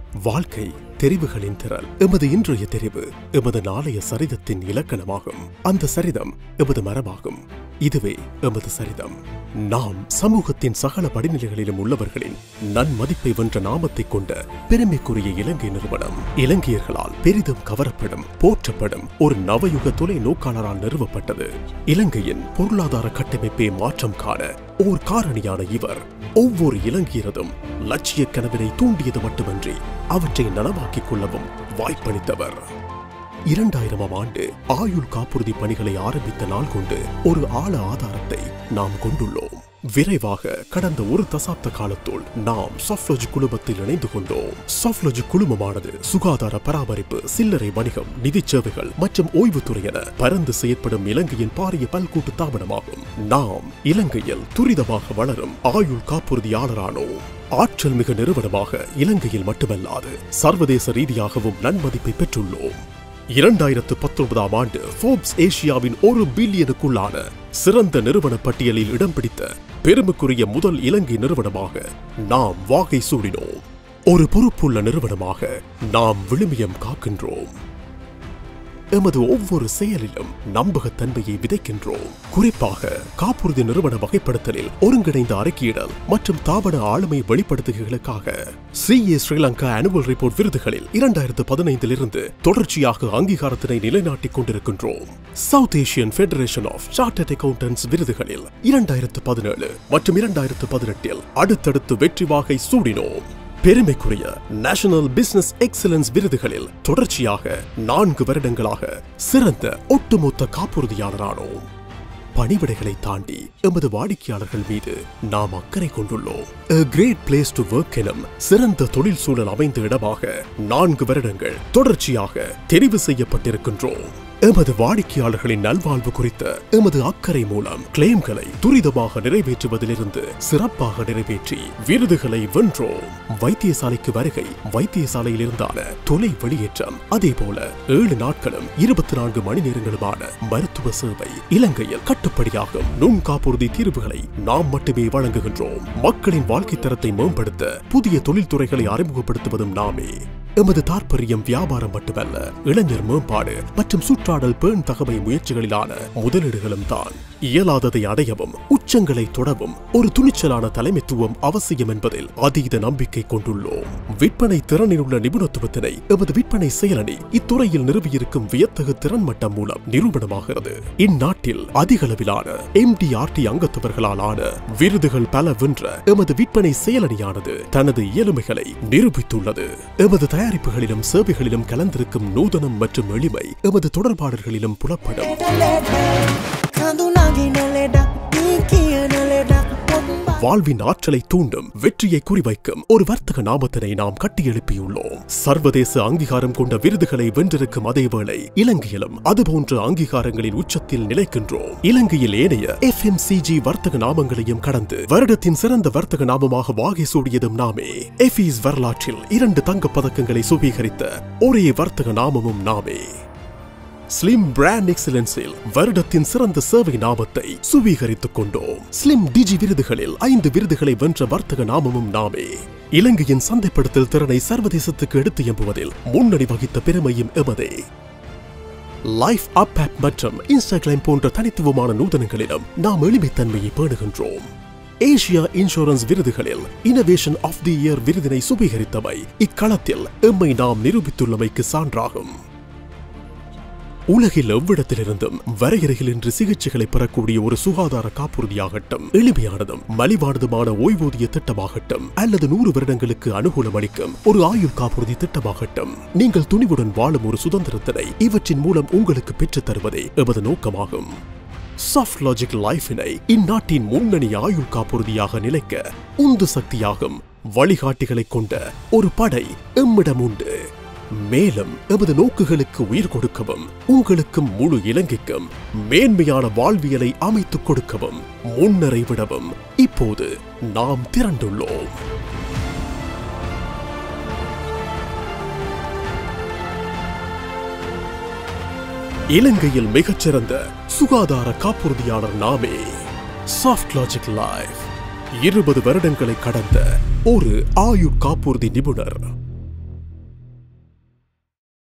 வாழ்க்கை தெரிவுகளின் திரள் எமது இன்றைய தெரிவு எமது நாளைய சரிதத்தின் இலக்கணமாகும் அந்த சரிதம் எமது மரபாகும் இதுவே எமது சரிதம் நாம் சமூகத்தின் சகல படிநிலைகளிலும் உள்ளவர்களின் நன்மதிப்பை வென்ற நாமத்தை கொண்ட பெருமைக்குரிய இலங்கை நிறுவனம் இலங்கையர்களால் பெரிதும் கவரப்படும் போற்றப்படும் ஒரு நவயுக தொலைநோக்காளரால் நிறுவப்பட்டது இலங்கையின் பொருளாதார கட்டமைப்பை மாற்றம் காண ஓர் காரணியான இவர் ஒவ்வொரு இலங்கையரதும் லட்சிய கனவினை தூண்டியது மட்டுமன்றி அவற்றை நனவாக்கிக் கொள்ளவும் வாய்ப்பளித்தவர் இரண்டாயிரமாம் ஆண்டு ஆயுள் காப்புறுதி பணிகளை ஆரம்பித்த நாள் கொண்டு ஒரு ஆழ ஆதாரத்தை நாம் கொண்டுள்ளோம் விரைவாக கடந்த ஒரு தசாப்த காலத்துள் நாம் சாஃப்லோஜ் குழுமத்தில் இணைந்து கொண்டோம் சாஃப்லோஜ் குழுமமானது சுகாதார பராமரிப்பு சில்லறை வணிகம் நிதி சேவைகள் மற்றும் ஓய்வுத்துறை என பரந்து செயற்படும் இலங்கையின் பாரிய பல்கூட்டு தாபனமாகும் நாம் இலங்கையில் துரிதமாக வளரும் ஆயுள் காப்புறுதியாளரானோம் ஆற்றல் மிகு நிறுவனமாக இலங்கையில் மட்டுமல்லாது சர்வதேச ரீதியாகவும் நன்மதிப்பை பெற்றுள்ளோம் இரண்டாயிரத்து பத்தொன்பதாம் ஆண்டு ஃபோர்ப்ஸ் ஏசியாவின் ஒரு பில்லியனுக்குள்ளான சிறந்த நிறுவன பட்டியலில் இடம் பிடித்த பெருமைக்குரிய முதல் இலங்கை நிறுவனமாக நாம் வாகை சூடினோம் ஒரு பொறுப்புள்ள நிறுவனமாக நாம் விழுமியம் காக்கின்றோம் எமது ஒவ்வொரு செயலிலும் நம்பகத்தன்மையை விதைக்கின்றோம் குறிப்பாக காப்புறுதி நிறுவன வகைப்படுத்தலில் ஒருங்கிணைந்த அறிக்கையிடல் மற்றும் தாபன ஆளுமை வெளிப்படுத்துகைகளுக்காக சிஏ ஸ்ரீலங்கா ஆனுவல் ரிப்போர்ட் விருதுகளில் இரண்டாயிரத்து பதினைந்தில் இருந்து தொடர்ச்சியாக அங்கீகாரத்தினை நிலைநாட்டிக் கொண்டிருக்கின்றோம் south Asian federation of chartered accountants விருதுகளில் இரண்டாயிரத்து பதினேழு மற்றும் இரண்டாயிரத்து பதினெட்டில் அடுத்தடுத்து வெற்றி வாகை சூடினோம் பெருமைக்குரிய நேஷனல் பிசினஸ் எக்ஸலன்ஸ் விருதுகளில் தொடர்ச்சியாக நான்கு வருடங்களாக சிறந்த ஒட்டுமொத்த காப்புறுதியாளரானோம் பணிவிடைகளை தாண்டி எமது வாடிக்கையாளர்கள் மீது நாம் அக்கறை கொண்டுள்ளோம் A great place to work எனும் சிறந்த தொழில் சூழல் அமைந்த இடமாக நான்கு வருடங்கள் தொடர்ச்சியாக தெரிவு செய்யப்பட்டிருக்கின்றோம் எமது வாடிக்கையாளர்களின் நல்வாழ்வு குறித்த எமது அக்கறை மூலம் கிளைம்களை துரிதமாக நிறைவேற்றுவதிலிருந்து சிறப்பாக நிறைவேற்றி விருதுகளை வென்றோம் வைத்தியசாலைக்கு வருகை வைத்தியசாலையில் இருந்தான தொலை வெளியேற்றம் அதே போல ஏழு நாட்களும் இருபத்தி நான்கு மணி நேரங்களுமான மருத்துவ சேவை இலங்கையில் கட்டுப்படியாகும் நுண் காப்புறுதி தீர்வுகளை நாம் மட்டுமே வழங்குகின்றோம் மக்களின் வாழ்க்கை தரத்தை மேம்படுத்த புதிய தொழில்துறைகளை அறிமுகப்படுத்துவதும் நாமே எமது தாற்பயம் வியாபாரம் மட்டுமல்ல இளைஞர் மேம்பாடு மற்றும் சுற்றாடல் பேண் தகமை முயற்சிகளிலான முதலீடுகளும் தான் இயலாததை அடையவும் உச்சங்களை தொடவும் ஒரு துணிச்சலான தலைமைத்துவம் அவசியம் என்பதில் அதீத நம்பிக்கை கொண்டுள்ளோம் விற்பனை திறனில் உள்ள நிபுணத்துவத்தினை எமது விற்பனை செயலணி இத்துறையில் நிறுவியிருக்கும் வியத்தகு திறன் மட்டம் மூலம் நிரூபணமாகிறது இந்நாட்டில் அதிகளவிலான எம்டிஆர்டி அங்கத்தவர்களால் ஆன விருதுகள் பல வென்ற எமது விற்பனை செயலணியானது தனது இயலுமைகளை நிரூபித்துள்ளது எமது தயாரிப்புகளிலும் சேவைகளிலும் கலந்திருக்கும் நூதனம் மற்றும் எளிமை எமது தொடர்பாளர்களிலும் புலப்படும் வாழ்வின் ஆற்றலை தூண்டும் வெற்றியை குறிவைக்கும் ஒரு வர்த்தக நாமத்தினை நாம் கட்டியெழுப்பியுள்ளோம் சர்வதேச அங்கீகாரம் கொண்ட விருதுகளை வென்றிருக்கும் அதேவேளை இலங்கையிலும் அதுபோன்ற அங்கீகாரங்களின் உச்சத்தில் நிலைக்கின்றோம் இலங்கையில் ஏனைய எஃப்எம்சிஜி வர்த்தக நாமங்களையும் கடந்து வருடத்தின் சிறந்த வர்த்தக நாமமாக வாகை சூடியதும் நாமே எஃபீஸ் வரலாற்றில் இரண்டு தங்கப் பதக்கங்களை சுவீகரித்த ஒரே வர்த்தக நாமமும் நாமே ஸ்லிம் பிராண்ட் எக்ஸலன்ஸில் வருடத்தின் சிறந்த சேவை நாமத்தை சுவீகரித்துக் கொண்டோம் ஸ்லிம் டிஜி விருதுகளில் ஐந்து விருதுகளை வென்ற வர்த்தக நாமமும் நாமே இலங்கையின் சந்தைப்படுத்தல் திறனை சர்வதேசத்துக்கு எடுத்து எம்புவதில் முன்னணி வகித்த பெருமையும் எமதே லைஃப் அப் ஆப் மற்றும் இன்ஸ்டாகிராம் போன்ற தனித்துவமான நூதனங்களிலும் நாம் எளிமைத்தன்மையை பேணுகின்றோம் ஏசியா இன்சூரன்ஸ் விருதுகளில் இனோவேஷன் ஆஃப் தி இயர் விருதினை சுவீகரித்தவை இக்களத்தில் எம்மை நாம் நிரூபித்துள்ளமைக்கு சான்றாகும் உலகில் எவ்விடத்திலிருந்தும் வரையறைகளின்றி சிகிச்சைகளை பெறக்கூடிய ஒரு சுகாதார காப்புறுதியாகட்டும் எளிமையானதும் மலிவானதுமான ஓய்வூதிய திட்டமாகட்டும் அல்லது நூறு வருடங்களுக்கு அனுகூலம் அளிக்கும் ஒரு ஆயுள் காப்புறுதி திட்டமாகட்டும் நீங்கள் துணிவுடன் வாழும் ஒரு சுதந்திரத்தினை இவற்றின் மூலம் உங்களுக்கு பெற்றுத் தருவதே எமது நோக்கமாகும் சாஃப்ட் லாஜிக் லைஃபினை இந்நாட்டின் முன்னணி ஆயுள் காப்புறுதியாக நிலைக்க உந்து சக்தியாகும் வழிகாட்டிகளை கொண்ட ஒரு படை எம்மிடம் உண்டு மேலும் எமது நோக்குகளுக்கு உயிர் கொடுக்கவும் உங்களுக்கும் முழு இலங்கைக்கும் மேன்மையான வாழ்வியலை அமைத்துக் கொடுக்கவும் முன்னரை விடவும் இப்போது நாம் திரண்டுள்ளோம் இலங்கையில் மிகச்சிறந்த சுகாதார காப்புறுதியாளர் நாமே சாஃப்ட் லாஜிக் லைஃப் இருபது வருடங்களை கடந்த ஒரு ஆயுட் காப்புறுதி நிபுணர்